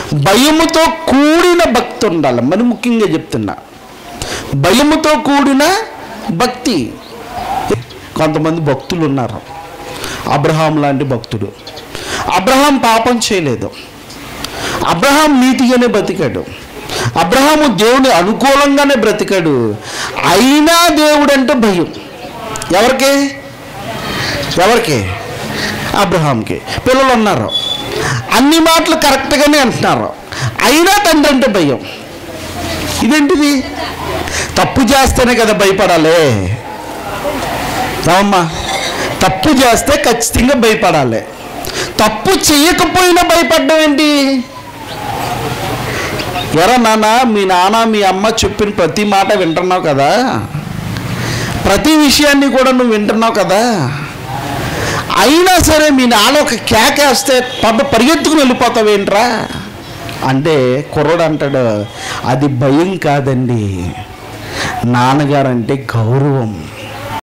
భయముతో కూడిన భక్తి ఉండాలి మరి ముఖ్యంగా చెప్తున్నా భయముతో కూడిన భక్తి కొంతమంది భక్తులు ఉన్నారు అబ్రహాం లాంటి భక్తుడు అబ్రహాం పాపం చేయలేదు అబ్రహాం నీతిగానే బ్రతికాడు అబ్రహాము దేవుని అనుకూలంగానే బ్రతికాడు అయినా దేవుడు అంటే భయం ఎవరికి ఎవరికి అబ్రహాంకి పిల్లలు ఉన్నారు అన్ని మాటలు కరెక్ట్గానే అంటున్నారు అయినా తండ్రి అంటే భయం ఇదేంటిది తప్పు చేస్తేనే కదా భయపడాలి రామమ్మా తప్పు చేస్తే ఖచ్చితంగా భయపడాలి తప్పు చేయకపోయినా భయపడడం ఏంటి ఎరా నాన్న మీ నాన్న మీ అమ్మ చెప్పిన ప్రతి మాట వింటున్నావు కదా ప్రతి విషయాన్ని కూడా నువ్వు వింటున్నావు కదా అయినా సరే మీ నాన్న ఒక కేకేస్తే పబ్బ పరిగెత్తుకుని వెళ్ళిపోతావేంట్రా అంటే కుర్రోడు అంటాడు అది భయం కాదండి నాన్నగారు అంటే గౌరవం